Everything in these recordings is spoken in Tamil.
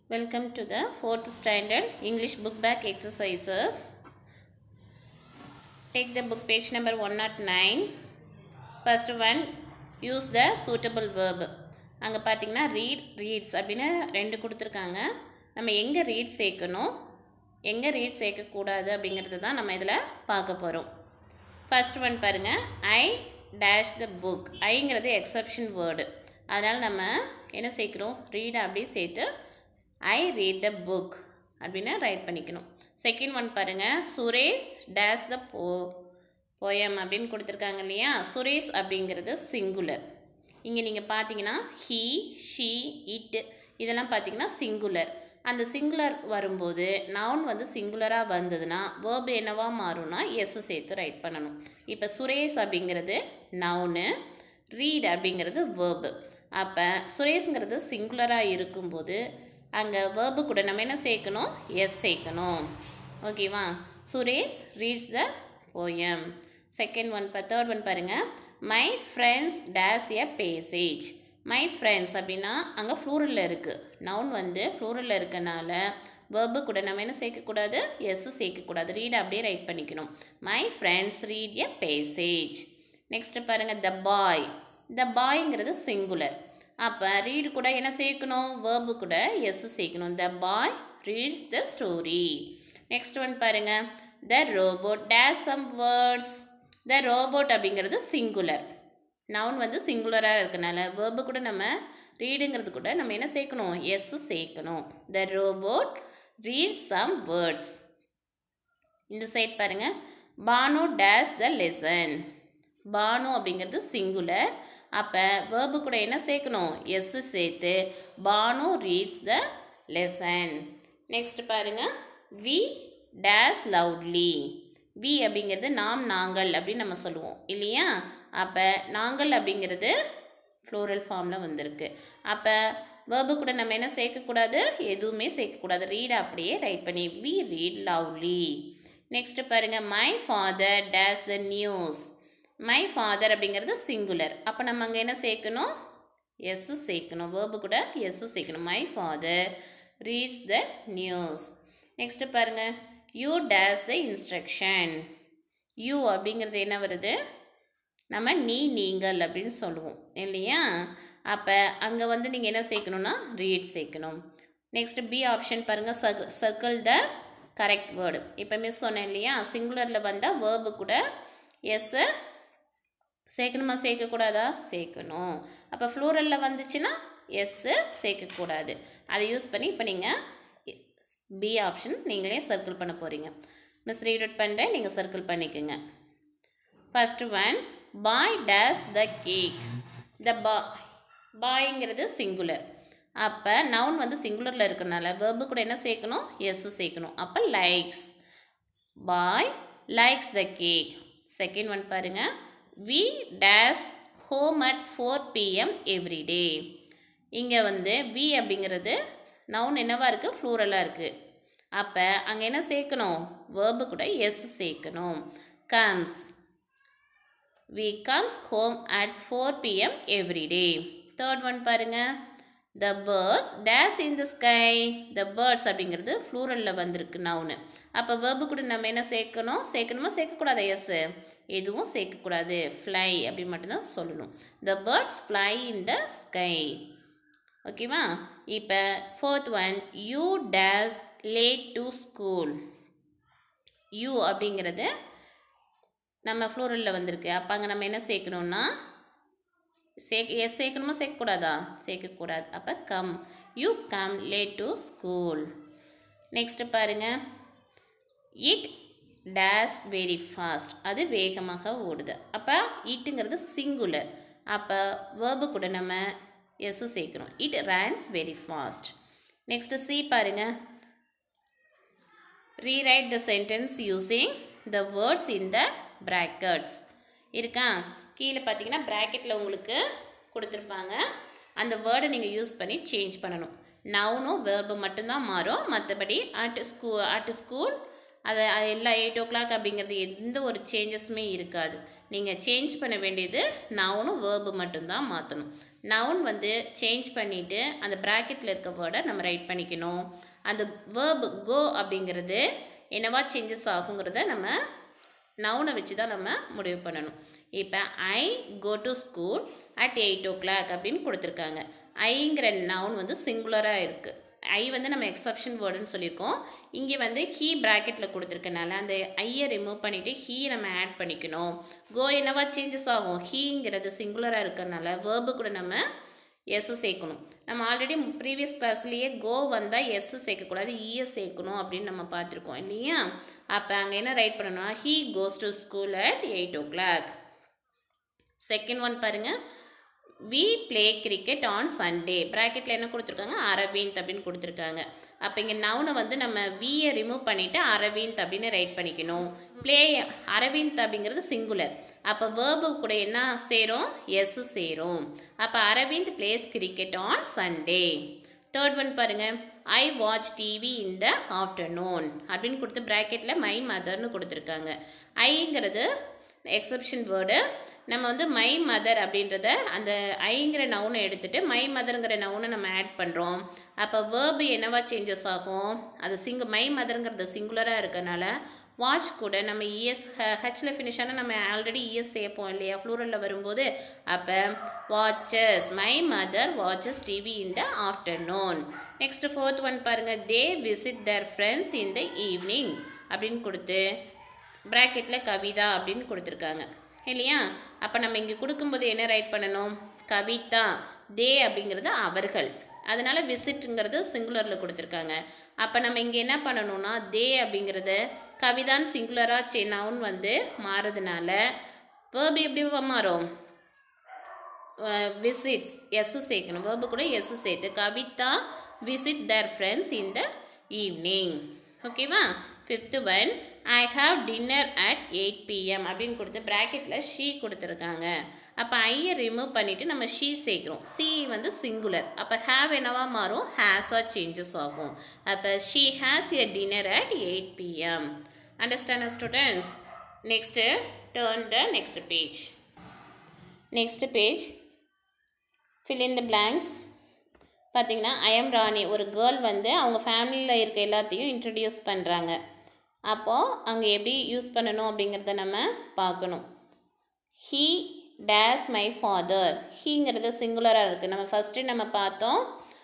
Welcome to the fourth standard English book back exercises. Take the book page number 109. First one, use the suitable verb. அங்கே பார்த்தீங்கன்னா ரீட் ரீட்ஸ் அப்படின்னு ரெண்டு கொடுத்துருக்காங்க நம்ம எங்கே ரீட் சேர்க்கணும் எங்கே ரீட் சேர்க்கக்கூடாது அப்படிங்கிறது தான் நம்ம இதில் பார்க்க போகிறோம் ஃபர்ஸ்ட் ஒன் பாருங்கள் ஐ டேஷ் த புக் ஐங்கிறது எக்ஸப்ஷன் வேர்டு அதனால் நம்ம என்ன சேர்க்குறோம் ரீட் அப்படியே சேர்த்து ஐ ரீட் த புக் அப்படின்னு ரைட் பண்ணிக்கணும் செகண்ட் ஒன் பாருங்கள் சுரேஷ் டேஷ் த போ போயம் அப்படின்னு கொடுத்துருக்காங்க இல்லையா சுரேஷ் அப்படிங்கிறது சிங்குலர் இங்கே நீங்கள் பார்த்தீங்கன்னா ஹீ ஷீ இட் இதெல்லாம் பார்த்தீங்கன்னா சிங்குலர் அந்த சிங்குலர் வரும்போது நவுன் வந்து சிங்குலராக வந்ததுன்னா வேர்பு என்னவா மாறும்னா எஸ் சேர்த்து ரைட் பண்ணணும் இப்போ சுரேஷ் அப்படிங்கிறது நவுனு ரீட் அப்படிங்கிறது வேர்பு அப்போ சுரேஷ்ங்கிறது சிங்குலராக இருக்கும்போது அங்கே வேர்பு கூட நம்ம என்ன சேர்க்கணும் எஸ் சேர்க்கணும் ஓகேவா Suresh reads the poem second one பா தேர்ட் ஒன் பாருங்கள் my friends dash a passage my friends அப்படின்னா அங்கே ஃப்ளூரலில் இருக்குது நவுன் வந்து ஃப்ளூரலில் இருக்கனால வேர்பு கூட நம்ம என்ன சேர்க்கக்கூடாது எஸ் சேர்க்கக்கூடாது ரீட் அப்படியே ரைட் பண்ணிக்கணும் my friends read a passage next பாருங்கள் த பாய் த பாய்ங்கிறது சிங்குலர் அப்போ ரீடு கூட என்ன சேர்க்கணும் வேர்பு கூட எஸ் சேர்க்கணும் the boy reads the story next one பாருங்கள் the robot dash some words the robot அப்படிங்கிறது சிங்குலர் நவுன் வந்து சிங்குலராக இருக்கனால வேர்பு கூட நம்ம ரீடுங்கிறது கூட நம்ம என்ன சேர்க்கணும் எஸ் சேர்க்கணும் the robot read some words இந்த சைட் பாருங்கள் Banu dash the lesson Banu அப்படிங்கிறது சிங்குலர் அப்போ வேர்பு கூட என்ன சேர்க்கணும் எஸ் சேர்த்து Banu reads the lesson next பாருங்கள் வி டேஸ் லவுட்லி வி அப்படிங்கிறது நாம் நாங்கள் அப்படின்னு நம்ம சொல்லுவோம் இல்லையா அப்போ நாங்கள் அப்படிங்கிறது ஃப்ளோரல் ஃபார்மில் வந்திருக்கு அப்போ வேர்பு கூட நம்ம என்ன சேர்க்கக்கூடாது எதுவுமே சேர்க்கக்கூடாது ரீட் அப்படியே ரைட் பண்ணி வி ரீட் லவ்லி நெக்ஸ்ட் பாருங்கள் my father dash the news my father அப்படிங்கிறது சிங்குலர் அப்போ நம்ம அங்கே என்ன சேர்க்கணும் எஸ் சேர்க்கணும் வேர்பு கூட எஸ் சேர்க்கணும் my father reads the news next பாருங்கள் you dash the instruction you அப்படிங்கிறது என்ன வருது நம்ம நீ நீங்கள் அப்படின்னு சொல்லுவோம் இல்லையா அப்போ அங்கே வந்து நீங்கள் என்ன சேர்க்கணுன்னா ரீட் சேர்க்கணும் நெக்ஸ்ட் பி ஆப்ஷன் பாருங்கள் சர்க் சர்க்கிள் த கரெக்ட் வேர்டு இப்போ மிஸ் சொன்னேன் இல்லையா சிங்குலரில் வந்தால் வேர்பு கூட எஸ்ஸு சேர்க்கணுமா சேர்க்கக்கூடாதா சேர்க்கணும் அப்போ ஃப்ளூரலில் வந்துச்சுன்னா எஸ்ஸு சேர்க்கக்கூடாது அதை யூஸ் பண்ணி இப்போ நீங்கள் பி ஆப்ஷன் நீங்களே சர்க்கிள் பண்ண போகிறீங்க மிஸ் ரீட் அவுட் பண்ணுறேன் நீங்கள் சர்க்கிள் பண்ணிக்கோங்க first one boy dash the cake the பா பாய்ங்கிறது சிங்குலர் அப்போ நவுன் வந்து சிங்குலரில் இருக்கிறனால வேர்பு கூட என்ன சேர்க்கணும் எஸ் சேர்க்கணும் அப்போ likes boy likes the cake second one பாருங்கள் we dash home at four PM every day இங்கே வந்து வி அப்படிங்கிறது நவுன் என்னவாக இருக்குது ஃப்ளூரலாக இருக்குது அப்போ அங்கே என்ன சேர்க்கணும் வேர்பு கூட எஸ் சேர்க்கணும் comes we comes home at four PM every day third one பாருங்கள் the birds dash in the sky the birds அப்படிங்கிறது ஃப்ளூரலில் வந்திருக்கு நவுனு அப்போ வேர்பு கூட நம்ம என்ன சேர்க்கணும் சேர்க்கணுமா சேர்க்கக்கூடாது எஸ் எதுவும் சேர்க்கக்கூடாது ஃப்ளை அப்படி மட்டும்தான் சொல்லணும் the birds fly in the sky ஓகேவா இப்போ fourth one you dash late to school you அப்படிங்கிறது நம்ம ஃப்ளோரலில் வந்திருக்கு அப்போ அங்கே நம்ம என்ன சேர்க்கணுன்னா சேர்க்க எஸ் சேர்க்கணுமா சேர்க்கக்கூடாதா சேர்க்கக்கூடாது அப்போ come you come late to school next பாருங்கள் இட் டேஸ் வெரி ஃபாஸ்ட் அது வேகமாக ஓடுது அப்போ இட்டுங்கிறது சிங்குலர் அப்போ வேர்பு கூட நம்ம எஸ் சேர்க்கணும் it runs very fast next C பாருங்கள் rewrite the sentence using the words in the brackets இருக்கா கீழே பார்த்தீங்கன்னா ப்ராக்கெட்டில் உங்களுக்கு கொடுத்துருப்பாங்க அந்த வேர்டை நீங்கள் யூஸ் பண்ணி சேஞ்ச் பண்ணணும் நவுனும் வேர்பு மட்டும்தான் மாறும் மற்றபடி அட் ஸ்கூ அட் ஸ்கூல் அது எல்லா எயிட் ஓ கிளாக் அப்படிங்கிறது எந்த ஒரு சேஞ்சஸுமே இருக்காது நீங்கள் சேஞ்ச் பண்ண வேண்டியது நவுனும் வேர்பு மட்டும்தான் மாற்றணும் நவுன் வந்து சேஞ்ச் பண்ணிவிட்டு அந்த ப்ராக்கெட்டில் இருக்க வேர்டை நம்ம ரைட் பண்ணிக்கணும் அந்த வேர்ப் கோ அப்படிங்கிறது என்னவா சேஞ்சஸ் ஆகுங்கிறத நம்ம நவுனை வச்சு தான் நம்ம முடிவு பண்ணணும் இப்போ I go to school at eight o'clock அப்படின்னு கொடுத்துருக்காங்க ஐங்கிற நவுன் வந்து சிங்குலராக இருக்குது ஐ வந்து நம்ம எக்ஸப்ஷன் வேர்டுன்னு சொல்லியிருக்கோம் இங்கே வந்து ஹீ ப்ராக்கெட்டில் கொடுத்துருக்கனால அந்த ஐயை ரிமூவ் பண்ணிவிட்டு ஹீ நம்ம ஆட் பண்ணிக்கணும் கோ என்னவா சேஞ்சஸ் ஆகும் ஹீங்கிறது சிங்குலராக இருக்கிறனால வேர்பு கூட நம்ம எஸ் சேர்க்கணும் நம்ம ஆல்ரெடி ப்ரீவியஸ் கிளாஸ்லேயே கோ வந்தால் எஸ் சேர்க்கக்கூடாது இஎஸ் சேர்க்கணும் அப்படின்னு நம்ம பார்த்துருக்கோம் இல்லையா அப்போ அங்கே என்ன ரைட் பண்ணணும்னா he goes to school at eight o'clock second one பாருங்கள் we play cricket on Sunday ப்ராக்கெட்டில் என்ன கொடுத்துருக்காங்க அரவிந்த் அப்படின்னு கொடுத்துருக்காங்க அப்போ இங்கே நவுனை வந்து நம்ம வியை ரிமூவ் பண்ணிவிட்டு அரவிந்த் அப்படின்னு ரைட் பண்ணிக்கணும் ப்ளே அரவிந்த் அப்படிங்கிறது சிங்குலர் அப்போ வேர்பு கூட என்ன சேரும் எஸ் சேரும் அப்போ Aravind plays cricket on Sunday third one பாருங்கள் I watch TV in the afternoon அப்படின்னு கொடுத்து ப்ராக்கெட்டில் மை மதர்னு கொடுத்துருக்காங்க ஐங்கிறது எக்ஸப்ஷன் வேர்டு நம்ம வந்து மை மதர் அப்படின்றத அந்த ஐங்கிற நவுனை எடுத்துட்டு மை மதருங்கிற நவுனை நம்ம ஆட் பண்ணுறோம் அப்போ வேர்பு என்னவா சேஞ்சஸ் ஆகும் அது சிங்கு மை மதருங்கிறது சிங்குலராக இருக்கனால வாட்ச் கூட நம்ம இஎஸ் ஹெச்சில் ஃபினிஷ் ஆனால் நம்ம ஆல்ரெடி இஎஸ் சேர்ப்போம் இல்லையா ஃப்ளூரலில் வரும்போது அப்போ watches my mother watches TV in the afternoon next fourth one பாருங்கள் they visit their friends in the evening அப்படின்னு கொடுத்து ப்ராக்கெட்டில் கவிதா அப்படின்னு கொடுத்துருக்காங்க இல்லையா அப்போ நம்ம இங்கே கொடுக்கும்போது என்ன ரைட் பண்ணணும் கவிதா தே அப்படிங்கிறது அவர்கள் அதனால விசிட்டுங்கிறது சிங்குலரில் கொடுத்துருக்காங்க அப்போ நம்ம இங்கே என்ன பண்ணணும்னா தே அப்படிங்கிறத கவிதான்னு சிங்குலராக சே நவுன் வந்து மாறதுனால வேர்பு எப்படி மாறும் விசிட்ஸ் எஸ் சேர்க்கணும் வேர்பு கூட எஸ் சேர்த்து Kavitha visit their friends in the evening ஓகேவா fifth one I have dinner at eight PM அப்படின்னு கொடுத்து ப்ராக்கெட்டில் ஷீ கொடுத்துருக்காங்க அப்போ ஐயை ரிமூவ் பண்ணிவிட்டு நம்ம ஷீ சேர்க்குறோம் சி வந்து சிங்குலர் அப்போ ஹேவ் என்னவா மாறும் ஹேஸாக சேஞ்சஸ் ஆகும் அப்போ she has a dinner at eight PM understand students next turn the next page next page fill in the blanks பார்த்தீங்கன்னா ஐஎம் ராணி ஒரு கேர்ள் வந்து அவங்க ஃபேமிலியில் இருக்க எல்லாத்தையும் இன்ட்ரடியூஸ் பண்ணுறாங்க அப்போது அங்கே எப்படி யூஸ் பண்ணணும் அப்படிங்கிறத நம்ம பார்க்கணும் ஹீ டேஸ் மை ஃபாதர் ஹீங்கிறது சிங்குலராக இருக்குது நம்ம ஃபஸ்ட்டு நம்ம பார்த்தோம்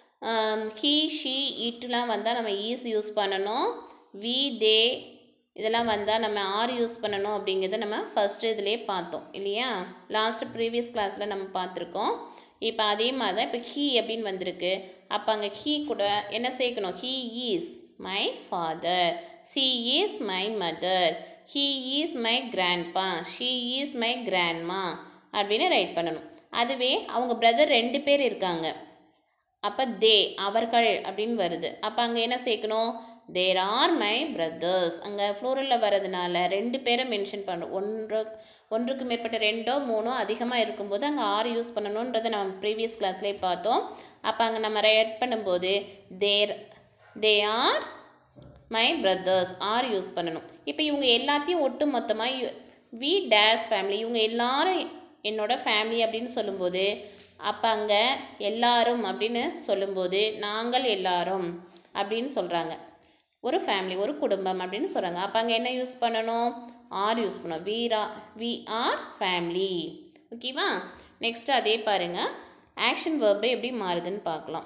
ஹீ ஷீ இட்டுலாம் வந்தால் நம்ம ஈஸ் யூஸ் பண்ணணும் வி தே இதெல்லாம் வந்தால் நம்ம ஆர் யூஸ் பண்ணணும் அப்படிங்கிறத நம்ம ஃபஸ்ட்டு இதிலே பார்த்தோம் இல்லையா லாஸ்ட் ப்ரீவியஸ் கிளாஸில் நம்ம பார்த்துருக்கோம் இப்போ அதே மாதிரி தான் இப்போ ஹீ அப்படின்னு வந்திருக்கு அப்போ அங்கே ஹீ கூட என்ன சேர்க்கணும் he is my father she is my mother he is my grandpa she is my grandma அப்படின்னு ரைட் பண்ணணும் அதுவே அவங்க பிரதர் ரெண்டு பேர் இருக்காங்க அப்போ தே அவர்கள் அப்படின்னு வருது அப்போ அங்கே என்ன சேர்க்கணும் தேர் ஆர் மை பிரதர்ஸ் அங்கே ஃப்ளூரலில் வர்றதுனால ரெண்டு பேரை மென்ஷன் பண்ணுறோம் ஒன்று ஒன்றுக்கு மேற்பட்ட ரெண்டோ மூணோ அதிகமாக இருக்கும்போது அங்கே ஆறு யூஸ் பண்ணணுன்றதை நம்ம ப்ரீவியஸ் கிளாஸ்லேயே பார்த்தோம் அப்போ அங்கே நம்ம ரைட் பண்ணும்போது there they are my brothers are use பண்ணணும் இப்போ இவங்க எல்லாத்தையும் ஒட்டு மொத்தமாக வி டேஸ் ஃபேமிலி இவங்க எல்லாரும் என்னோட ஃபேமிலி அப்படின்னு சொல்லும்போது அப்போ அங்கே எல்லாரும் அப்படின்னு சொல்லும்போது நாங்கள் எல்லாரும் அப்படின்னு சொல்கிறாங்க ஒரு ஃபேமிலி ஒரு குடும்பம் அப்படின்னு சொல்கிறாங்க அப்போ அங்கே என்ன யூஸ் பண்ணணும் ஆர் யூஸ் பண்ணணும் வீரா வி ஆர் ஃபேமிலி ஓகேவா நெக்ஸ்ட் அதே பாருங்கள் ஆக்ஷன் வேர்பு எப்படி மாறுதுன்னு பார்க்கலாம்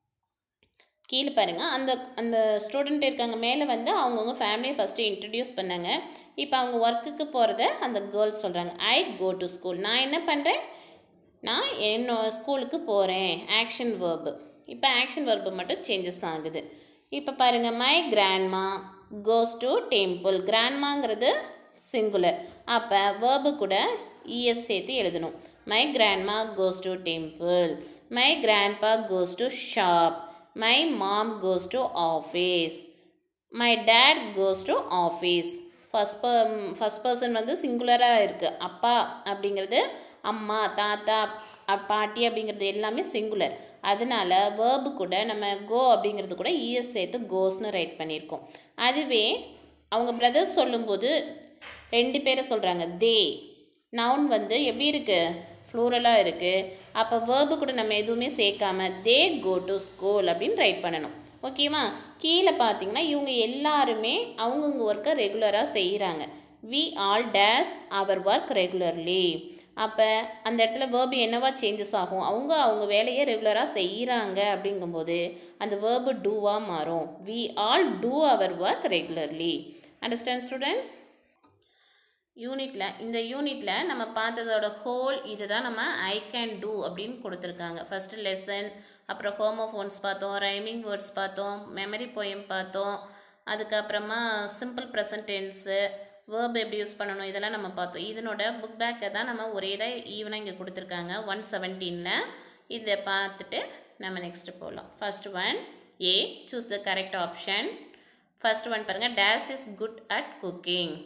கீழே பாருங்கள் அந்த அந்த ஸ்டூடெண்ட் இருக்காங்க மேலே வந்து அவங்கவுங்க ஃபேமிலியை ஃபஸ்ட்டு இன்ட்ரடியூஸ் பண்ணாங்க இப்போ அவங்க ஒர்க்குக்கு போகிறத அந்த கேர்ள்ஸ் சொல்கிறாங்க ஐ கோ டு ஸ்கூல் நான் என்ன பண்ணுறேன் நான் என்னோட ஸ்கூலுக்கு போகிறேன் ஆக்ஷன் வேர்பு இப்போ ஆக்ஷன் வேர்பு மட்டும் சேஞ்சஸ் ஆகுது இப்போ பாருங்கள் my grandma goes to temple கிராண்ட்மாங்கிறது சிங்குலர் அப்போ வேர்பு கூட இஎஸ் சேர்த்து எழுதணும் my grandma goes to temple my grandpa goes to shop my mom goes to office my dad goes to office first ப ஃபஸ்ட் பர்சன் வந்து சிங்குலராக இருக்குது அப்பா அப்படிங்கிறது அம்மா தாத்தா அப்- பாட்டி அப்படிங்கிறது எல்லாமே சிங்குலர் அதனால வேர்பு கூட நம்ம கோ அப்படிங்கிறது கூட இஎஸ் சேர்த்து கோஸ்னு ரைட் பண்ணியிருக்கோம் அதுவே அவங்க பிரதர்ஸ் சொல்லும்போது ரெண்டு பேரை சொல்கிறாங்க தே நவுன் வந்து எப்படி இருக்குது ஃப்ளூரலாக இருக்குது அப்போ வேர்பு கூட நம்ம எதுவுமே சேர்க்காம தே கோ டு ஸ்கூல் அப்படின்னு ரைட் பண்ணணும் ஓகேவா கீழே பார்த்தீங்கன்னா இவங்க எல்லாருமே அவங்கவுங்க ஒர்க்கை ரெகுலராக செய்கிறாங்க we all dash our work regularly அப்போ அந்த இடத்துல வேர்பு என்னவா சேஞ்சஸ் ஆகும் அவங்க அவங்க வேலையை ரெகுலராக செய்கிறாங்க அப்படிங்கும்போது அந்த வேர்பு டூவாக மாறும் we all do our work regularly understand students யூனிட்டில் இந்த யூனிட்டில் நம்ம பார்த்ததோட ஹோல் இதுதான் நம்ம ஐ கேன் டூ அப்படின்னு கொடுத்துருக்காங்க ஃபஸ்ட்டு லெசன் அப்புறம் ஹோமோஃபோன்ஸ் பார்த்தோம் ரைமிங் வேர்ட்ஸ் பார்த்தோம் மெமரி போயம் பார்த்தோம் அதுக்கப்புறமா சிம்பிள் ப்ரெசன்ட் டென்ஸு வேர்ப் எப்படி யூஸ் பண்ணணும் இதெல்லாம் நம்ம பார்த்தோம் இதனோட புக் பேக்கை தான் நம்ம ஒரே இதாக ஈவனாக இங்கே கொடுத்துருக்காங்க ஒன் செவன்டீனில் இதை பார்த்துட்டு நம்ம நெக்ஸ்ட்டு போகலாம் first one A choose the correct option first one பாருங்கள் dash is good at cooking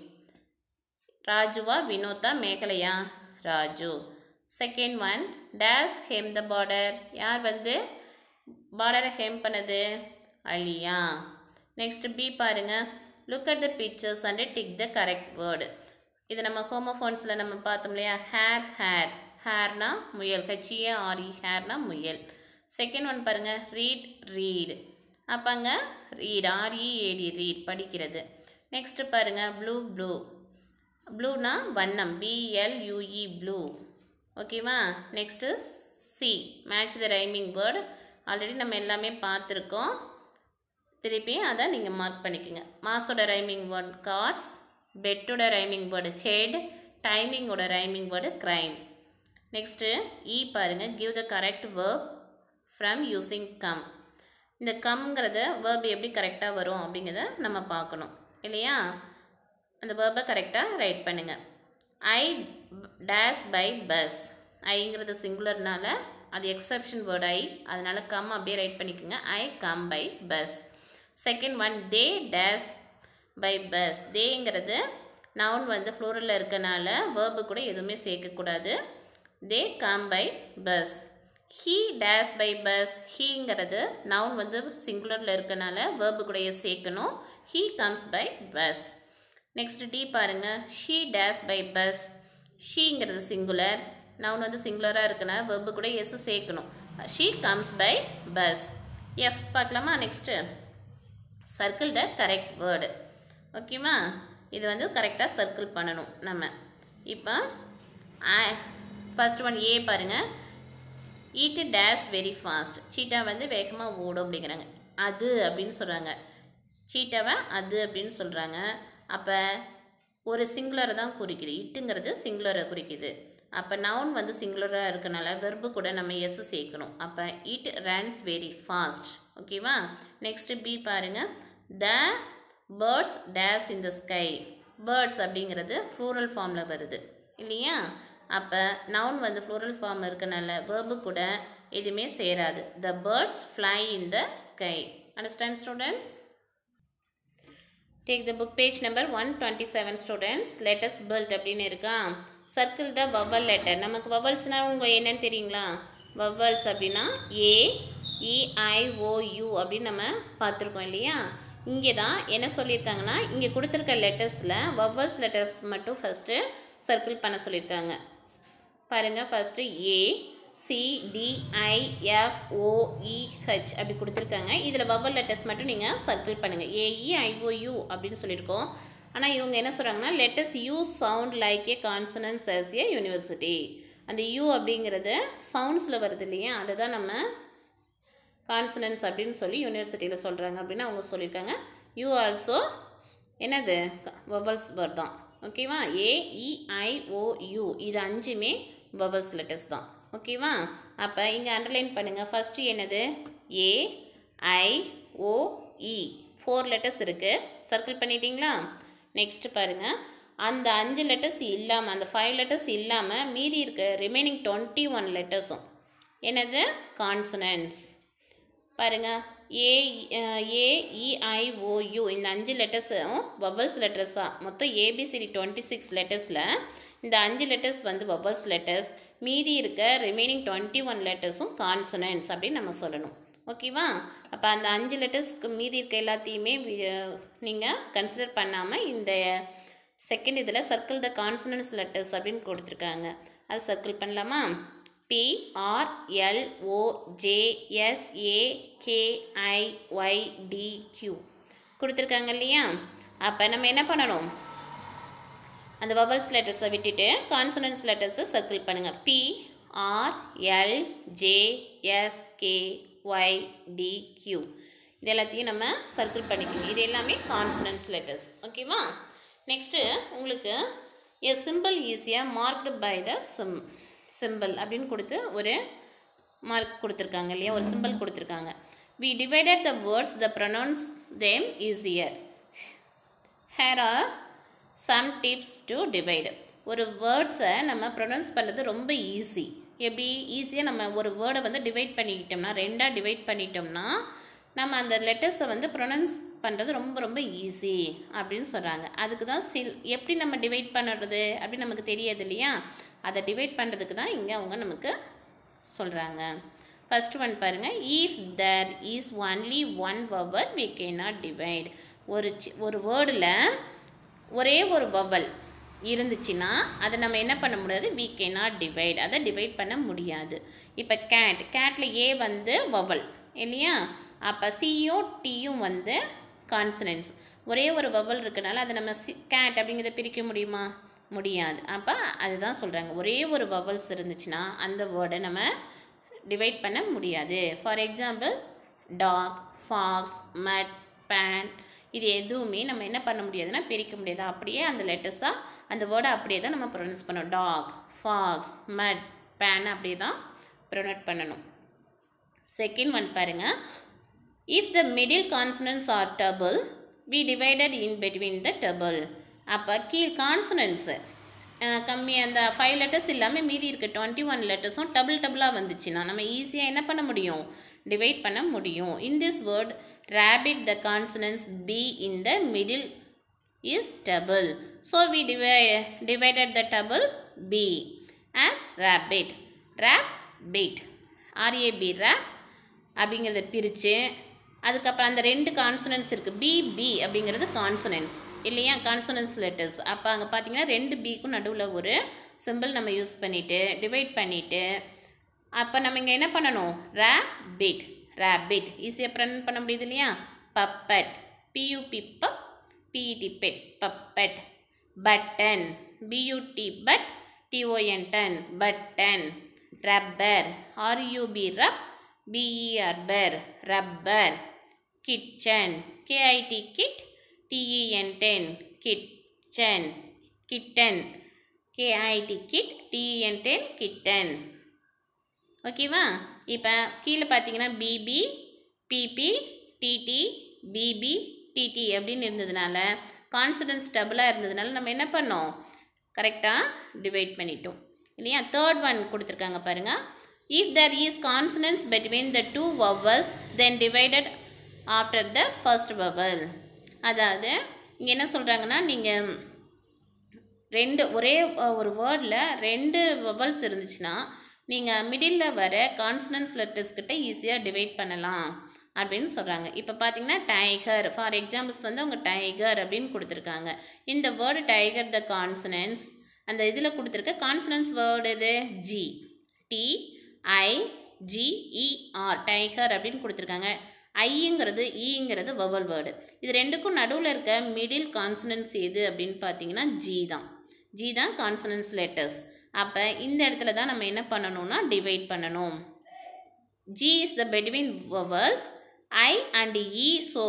ராஜுவா வினோதா மேகலையா Raju second one dash hem the border யார் வந்து பார்டரை ஹெம் பண்ணது அலியா நெக்ஸ்ட் பி பாருங்க look at the pictures and tick the correct word இது நம்ம ஹோமோஃபோன்ஸில் நம்ம பார்த்தோம் இல்லையா ஹேர் ஹேர் ஹேர்னா முயல் ஹெச்ஏ ஆர்இ ஹேர்னா முயல் செகண்ட் ஒன் பாருங்க ரீட் ரீட் அப்போங்க ரீட் ஆர்இஏடி ரீட் படிக்கிறது நெக்ஸ்ட் பாருங்க ப்ளூ ப்ளூ ப்ளூனா வண்ணம் பிஎல்யூஇ ப்ளூ ஓகேவா next C match the rhyming word already நம்ம எல்லாமே பார்த்துருக்கோம் திருப்பி அதை நீங்கள் மார்க் பண்ணிக்கோங்க மாஸோட ரைமிங் வேர்டு கார்ஸ் பெட்டோட ரைமிங் வேர்டு ஹெட் டைமிங்கோட rhyming word crime next E பாருங்கள் give the correct verb from using come இந்த கம்ங்கிறத வேர்ப் எப்படி கரெக்டாக வரும் அப்படிங்கிறத நம்ம பார்க்கணும் இல்லையா அந்த வேர்பை கரெக்டாக ரைட் பண்ணுங்கள் ஐ டேஸ் பை பஸ் ஐங்கிறது சிங்குலர்னால அது எக்ஸப்ஷன் வேர்டு ஐ அதனால் கம் அப்படியே ரைட் பண்ணிக்கோங்க I come by bus second one they dash by bus தேங்கிறது நவுன் வந்து ஃப்ளோரலில் இருக்கனால வேர்பு கூட எதுவுமே சேர்க்கக்கூடாது they come by bus he dash by bus ஹீங்கிறது நவுன் வந்து சிங்குலரில் இருக்கனால வேர்பு கூட சேர்க்கணும் he comes by bus next D பாருங்க ஷீ டேஸ் பை பஸ் ஷீங்கிறது சிங்குலர் நவுன் வந்து சிங்குலராக இருக்குன்னா வெர்பு கூட எஸ் சேர்க்கணும் she comes by bus F பார்க்கலாமா next circle the correct word ஓகேவா இது வந்து கரெக்டாக சர்க்கிள் பண்ணணும் நம்ம இப்போ ஃபர்ஸ்ட் ஒன் ஏ பாருங்கள் ஈட்டு டேஸ் வெரி ஃபாஸ்ட் சீட்டா வந்து வேகமாக ஓடும் அப்படிங்கிறாங்க அது அப்படின்னு சொல்கிறாங்க சீட்டாவை அது அப்படின்னு சொல்கிறாங்க அப்போ ஒரு சிங்குலரை தான் குறிக்குது இட்டுங்கிறது சிங்குலரை குறிக்குது அப்போ நவுன் வந்து சிங்குலராக இருக்கனால வெர்பு கூட நம்ம எஸ் சேர்க்கணும் அப்போ இட் ரன்ஸ் வெரி ஃபாஸ்ட் ஓகேவா நெக்ஸ்ட் பி பாருங்க the birds dash in the sky birds அப்படிங்கிறது ஃப்ளூரல் ஃபார்மில் வருது இல்லையா அப்போ நவுன் வந்து ஃப்ளூரல் ஃபார்ம் இருக்கனால வேர்பு கூட எதுவுமே சேராது the birds fly in the sky understand students take the book page number one twenty seven students let's build அப்படின்னு இருக்கா சர்க்கிள் த வவல் லெட்டர் நமக்கு வவல்ஸ்னால் உங்கள் என்னன்னு தெரியுங்களா வவல்ஸ் அப்படின்னா ஏ இஐஓயு அப்படின்னு நம்ம பார்த்துருக்கோம் இல்லையா இங்கே தான் என்ன சொல்லியிருக்காங்கன்னா இங்கே கொடுத்துருக்க லெட்டர்ஸில் வவல்ஸ் லெட்டர்ஸ் மட்டும் ஃபஸ்ட்டு சர்க்கிள் பண்ண சொல்லியிருக்காங்க பாருங்கள் ஃபஸ்ட்டு ஏ சிடிஐஎஃப்ஓஇஹெச் அப்படி கொடுத்துருக்காங்க இதில் வவல் லெட்டர்ஸ் மட்டும் நீங்கள் சர்க்கிள் பண்ணுங்கள் ஏஇஐஓயு அப்படின்னு சொல்லியிருக்கோம் ஆனால் இவங்க என்ன சொல்கிறாங்கன்னா letters U sound like a consonants as a university அந்த யூ அப்படிங்கிறது சவுண்ட்ஸில் வருது இல்லையா அதை தான் நம்ம கான்சனன்ஸ் அப்படின்னு சொல்லி யூனிவர்சிட்டியில் சொல்கிறாங்க அப்படின்னு அவங்க சொல்லியிருக்காங்க யூ ஆல்சோ என்னது வவல்ஸ் வேர்ட் தான் ஓகேவா ஏஇஐஓயு இது அஞ்சுமே வவல்ஸ் லெட்டர்ஸ் தான் ஓகேவா அப்போ இங்கே அண்டர்லைன் பண்ணுங்கள் ஃபஸ்ட்டு என்னது A I O E four letters இருக்குது சர்க்கிள் பண்ணிட்டீங்களா நெக்ஸ்ட் பாருங்கள் அந்த அஞ்சு லெட்டர்ஸ் இல்லாமல் அந்த ஃபைவ் லெட்டர்ஸ் இல்லாமல் மீதி இருக்க ரிமைனிங் டுவெண்ட்டி ஒன் லெட்டர்ஸும் என்னது கான்சனன்ஸ் பாருங்கள் ஏ ஏஇஐஓயு இந்த அஞ்சு லெட்டர்ஸும் வவல்ஸ் லெட்டர்ஸாக மொத்தம் ஏபிசிடி டுவெண்ட்டி சிக்ஸ் லெட்டர்ஸில் இந்த அஞ்சு லெட்டர்ஸ் வந்து வவல்ஸ் லெட்டர்ஸ் மீதி இருக்க ரிமைனிங் டுவெண்ட்டி ஒன் லெட்டர்ஸும் கான்சனன்ஸ் அப்படின்னு நம்ம சொல்லணும் ஓகேவா அப்போ அந்த அஞ்சு லெட்டர்ஸ்க்கு மீதி இருக்க எல்லாத்தையுமே நீங்கள் கன்சிடர் பண்ணாமல் இந்த செகண்ட் இதில் சர்க்கிள் த கான்சனன்ஸ் லெட்டர்ஸ் அப்படின்னு கொடுத்துருக்காங்க அது சர்க்கிள் பண்ணலாமா B R L O J S A K I Y T Q கொடுத்துருக்காங்க இல்லையா அப்போ நம்ம என்ன பண்ணணும் அந்த வவல்ஸ் லெட்டர்ஸை விட்டுட்டு கான்சனன்ஸ் லெட்டர்ஸை சர்க்கிள் பண்ணுங்கள் B R L J S K Y T Q இது எல்லாத்தையும் நம்ம சர்க்கிள் பண்ணிக்கணும் இது எல்லாமே கான்சனன்ஸ் லெட்டர்ஸ் ஓகேவா நெக்ஸ்ட்டு உங்களுக்கு எ சிம்பிள் ஈஸியாக marked by the sim simple அப்படின்னு கொடுத்து ஒரு மார்க் கொடுத்துருக்காங்க இல்லையா ஒரு சிம்பிள் கொடுத்துருக்காங்க we divided the words the pronounce them easier here are some tips to divide ஒரு வேர்ட்ஸை நம்ம ப்ரொனவுன்ஸ் பண்ணுறது ரொம்ப ஈஸி எப்படி ஈஸியாக நம்ம ஒரு வேர்டை வந்து டிவைட் பண்ணிக்கிட்டோம்னா ரெண்டாக டிவைட் பண்ணிட்டோம்னா நம்ம அந்த லெட்டர்ஸை வந்து ப்ரொனவுன்ஸ் பண்ணுறது ரொம்ப ரொம்ப ஈஸி அப்படின்னு சொல்கிறாங்க அதுக்கு தான் சில் எப்படி நம்ம டிவைட் பண்ணுறது அப்படின்னு நமக்கு தெரியாது இல்லையா அதை டிவைட் பண்ணுறதுக்கு தான் இங்கே அவங்க நமக்கு சொல்கிறாங்க ஃபர்ஸ்ட் ஒன் பாருங்கள் if there is only one vowel we cannot divide ஒரு சி ஒரு வேர்டில் ஒரே ஒரு வவல் இருந்துச்சுன்னா அதை நம்ம என்ன பண்ண முடியாது வி கேனாட் டிவைட் அதை டிவைட் பண்ண முடியாது இப்போ கேட் கேட்டில் ஏ வந்து வவல் இல்லையா அப்போ சியும் டியும் வந்து கான்சனன்ஸ் ஒரே ஒரு வவல் இருக்கனால அதை நம்ம சி கேட் அப்படிங்கிறத பிரிக்க முடியுமா முடியாது அப்போ அதுதான் சொல்கிறாங்க ஒரே ஒரு வவல்ஸ் இருந்துச்சுன்னா அந்த வேர்டை நம்ம டிவைட் பண்ண முடியாது for example dog fox mud band இது எதுவுமே நம்ம என்ன பண்ண முடியாதுன்னா பிரிக்க முடியாது அப்படியே அந்த லெட்டர்ஸாக அந்த வேர்டை அப்படியே தான் நம்ம ப்ரொனவுன்ஸ் பண்ணணும் டாக் ஃபாக்ஸ் மட் பேன் அப்படியே தான் ப்ரொனவுட் பண்ணணும் செகண்ட் ஒன் பாருங்கள் if the middle consonants are double we divided in between the double அப்போ கீழ் கான்சனன்ஸு கம்மி அந்த ஃபைவ் லெட்டர்ஸ் இல்லாமல் மீதி இருக்க டுவெண்ட்டி ஒன் லெட்டர்ஸும் டபுள் டபுளாக வந்துச்சுன்னா நம்ம ஈஸியாக என்ன பண்ண முடியும் டிவைட் பண்ண முடியும் in this word rabbit the consonants B in the middle is double so we divide divided the double B as rabbit rab bit R A B rab அப்படிங்கிறத பிரித்து அதுக்கப்புறம் அந்த ரெண்டு கான்சனன்ஸ் இருக்குது பி பி அப்படிங்கிறது கான்சனன்ஸ் இல்லையா கான்சனன்ஸ் லெட்டர்ஸ் அப்போ அங்கே பார்த்தீங்கன்னா ரெண்டு பிக்கும் நடுவில் ஒரு சிம்பிள் நம்ம யூஸ் பண்ணிவிட்டு டிவைட் பண்ணிவிட்டு அப்போ நம்ம இங்கே என்ன பண்ணணும் ரேபிட் ரேபிட் ஈஸியாக ப்ரன் பண்ண முடியுது இல்லையா puppet P U P pup P E T pet puppet button B U T but T O N ton button rubber R U B rub B E R ber rubber kitchen K I T kit T E N ten kitchen kitten K I T kit T E N ten kitten ஓகேவா இப்போ கீழே பார்த்தீங்கன்னா P P B B T T B B T T அப்படின்னு இருந்ததுனால கான்சிடன்ஸ் டபுளாக இருந்ததுனால நம்ம என்ன பண்ணோம் கரெக்டாக டிவைட் பண்ணிட்டோம் இல்லையா தேர்ட் ஒன் கொடுத்துருக்காங்க பாருங்கள் if there is consonants between the two vowels then divided after the first vowel அதாவது இங்கே என்ன சொல்கிறாங்கன்னா நீங்கள் ரெண்டு ஒரே அஹ், ஒரு வேர்டில் ரெண்டு வவல்ஸ் இருந்துச்சுன்னா நீங்கள் மிடில் வர கான்சனன்ஸ் லெட்டர்ஸ் கிட்ட ஈஸியாக டிவைட் பண்ணலாம் அப்படின்னு சொல்கிறாங்க இப்போ பார்த்தீங்கன்னா டைகர் ஃபார் எக்ஸாம்பிள்ஸ் வந்து அவங்க டைகர் அப்படின்னு கொடுத்துருக்காங்க இந்த வேர்டு டைகர் த கான்சனன்ஸ் அந்த இதில் கொடுத்துருக்க கான்சனன்ஸ் வேர்டு எது G T I G E R tiger அப்படின்னு கொடுத்துருக்காங்க ஐங்கிறது ஈங்கிறது வவல் வேர்டு இது ரெண்டுக்கும் நடுவில் இருக்க மிடில் கான்சனன்ஸ் எது அப்படின்னு பார்த்தீங்கன்னா ஜி தான் ஜி தான் கான்சனன்ஸ் லெட்டர்ஸ் அப்போ இந்த இடத்துல தான் நம்ம என்ன பண்ணணும்னா டிவைட் பண்ணணும் G is the between vowels I and E so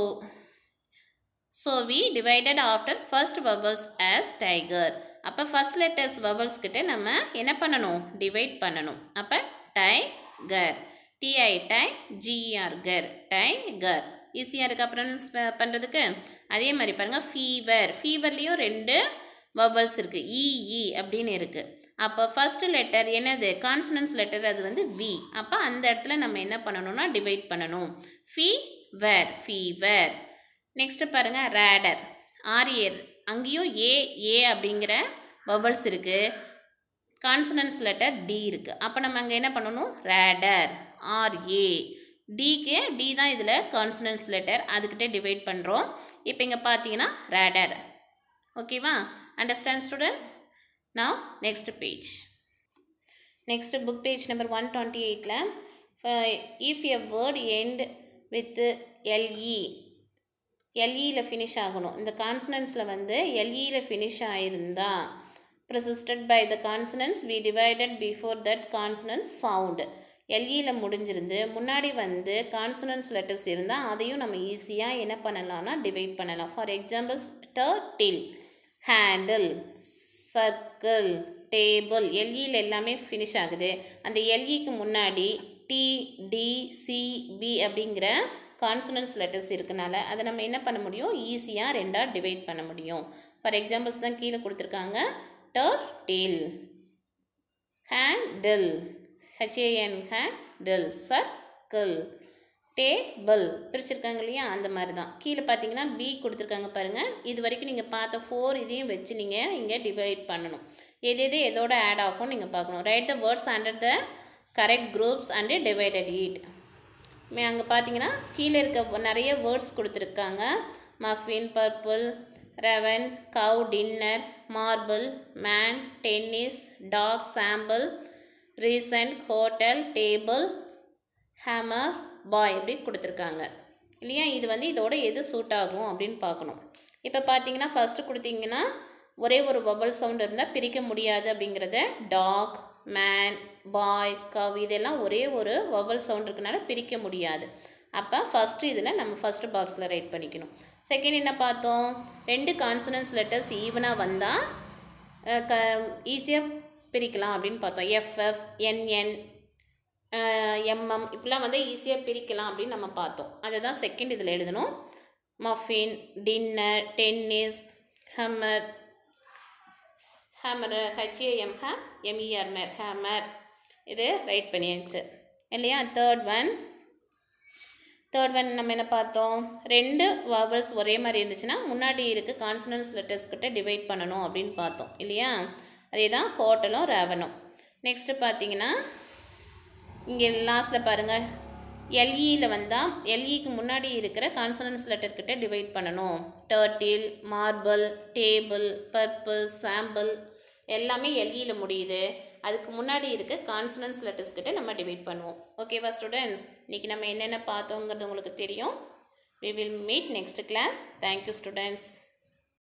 so we divided after first vowels as tiger அப்போ ஃபர்ஸ்ட் லெட்டர்ஸ் vowels கிட்ட நம்ம என்ன பண்ணணும் டிவைட் பண்ணணும் அப்போ tiger T I ti G R ger tiger ஈஸியாக இருக்கு அப்புறம் பண்ணுறதுக்கு அதே மாதிரி பாருங்கள் ஃபீவர் ஃபீவர்லேயும் ரெண்டு vowels இருக்குது இஇ அப்படின்னு இருக்குது அப்போ ஃபர்ஸ்ட் லெட்டர் என்னது கான்சனன்ஸ் லெட்டர் அது வந்து வி அப்போ அந்த இடத்துல நம்ம என்ன பண்ணணும்னா டிவைட் பண்ணணும் ஃபீவர் ஃபீவர் நெக்ஸ்ட் பாருங்க ரேடர் ஆரியர் அங்கேயும் ஏ ஏ அப்படிங்கிற பபல்ஸ் இருக்குது கான்சனன்ஸ் லெட்டர் டி இருக்குது அப்போ நம்ம அங்கே என்ன பண்ணணும் ரேடர் ஆர்ஏ டிக்கு டி தான் இதில் கான்சனன்ஸ் லெட்டர் அதுக்கிட்ட டிவைட் பண்ணுறோம் இப்போ இங்கே பார்த்தீங்கன்னா ரேடர் ஓகேவா understand students now next page next book page number one twenty எயிட்டில் if a word end with L E எல்இயில் ஃபினிஷ் ஆகணும் இந்த கான்சனன்ஸில் வந்து எல்இயில் ஃபினிஷ் ஆயிருந்தா preceded by the consonants we divided before that consonants sound எல்இயில் முடிஞ்சிருந்து முன்னாடி வந்து கான்சனன்ஸ் லெட்டர்ஸ் இருந்தால் அதையும் நம்ம ஈஸியாக என்ன பண்ணலாம்னா டிவைட் பண்ணலாம் for examples turtle handle circle table எல்இயில் எல்லாமே ஃபினிஷ் ஆகுது அந்த எல்இக்கு முன்னாடி டி டி சி பி அப்படிங்கிற கான்சனன்ஸ் லெட்டர்ஸ் இருக்கனால அதை நம்ம என்ன பண்ண முடியும் ஈஸியாக ரெண்டாக டிவைட் பண்ண முடியும் ஃபார் எக்ஸாம்பிள்ஸ் தான் கீழே கொடுத்துருக்காங்க turtle handle H A N handle circle table பிரிச்சிருக்காங்க இல்லையா அந்த மாதிரி தான் கீழே பார்த்தீங்கன்னா பி கொடுத்துருக்காங்க பாருங்கள் இது வரைக்கும் நீங்கள் பார்த்த ஃபோர் இதையும் வச்சு நீங்கள் இங்கே டிவைட் பண்ணணும் எது எது எதோட ஆட் ஆகும் நீங்கள் பார்க்கணும் write the words under the correct groups and divided it அங்கே பார்த்தீங்கன்னா கீழே இருக்க நிறைய வேர்ட்ஸ் கொடுத்துருக்காங்க muffin purple raven cow dinner marble man tennis dog sample recent hotel table hammer boy இப்படி கொடுத்துருக்காங்க இல்லையா இது வந்து இதோட எது சூட் ஆகும் அப்படின்னு பார்க்கணும் இப்போ பார்த்தீங்கன்னா ஃபஸ்ட்டு கொடுத்தீங்கன்னா ஒரே ஒரு வவல் சவுண்ட் இருந்தால் பிரிக்க முடியாது அப்படிங்கிறத டாக் மேன் பாய் கவ் இதெல்லாம் ஒரே ஒரு வவல் சவுண்ட் இருக்கனால பிரிக்க முடியாது அப்போ ஃபஸ்ட்டு இதில் நம்ம ஃபஸ்ட்டு பாக்ஸில் ரைட் பண்ணிக்கணும் செகண்ட் என்ன பார்த்தோம் ரெண்டு கான்சனன்ஸ் லெட்டர்ஸ் ஈவனாக வந்தால் க ஈஸியாக பிரிக்கலாம் அப்படின்னு பார்த்தோம் எஃப்எஃப் என்என் எம்எம் இப்படிலாம் வந்து ஈஸியாக பிரிக்கலாம் அப்படின்னு நம்ம பார்த்தோம் அதை தான் செகண்ட் இதில் எழுதணும் muffin dinner tennis hammer hammer H A M ham M E R mer hammer இது ரைட் பண்ணியாச்சு இல்லையா தேர்ட் ஒன் தேர்ட் ஒன் நம்ம என்ன பார்த்தோம் ரெண்டு வாவல்ஸ் ஒரே மாதிரி இருந்துச்சுன்னா முன்னாடி இருக்க கான்சனன்ஸ் லெட்டர்ஸ் கிட்ட டிவைட் பண்ணணும் அப்படின்னு பார்த்தோம் இல்லையா அதே தான் ஹோட்டலும் ரேவனும் நெக்ஸ்ட்டு பார்த்தீங்கன்னா இங்கே லாஸ்ட்டில் பாருங்கள் எல்இயில் வந்தால் எல்இக்கு முன்னாடி இருக்கிற கான்சனன்ஸ் லெட்டர் கிட்ட டிவைட் பண்ணணும் turtle marble table purple sample எல்லாமே எல்இயில் முடியுது அதுக்கு முன்னாடி இருக்க கான்சனன்ஸ் லெட்டர்ஸ் கிட்ட நம்ம டிவைட் பண்ணுவோம் ஓகேவா ஸ்டூடெண்ட்ஸ் இன்றைக்கி நம்ம என்னென்ன பார்த்தோங்கிறது உங்களுக்கு தெரியும் we will meet next class thank you students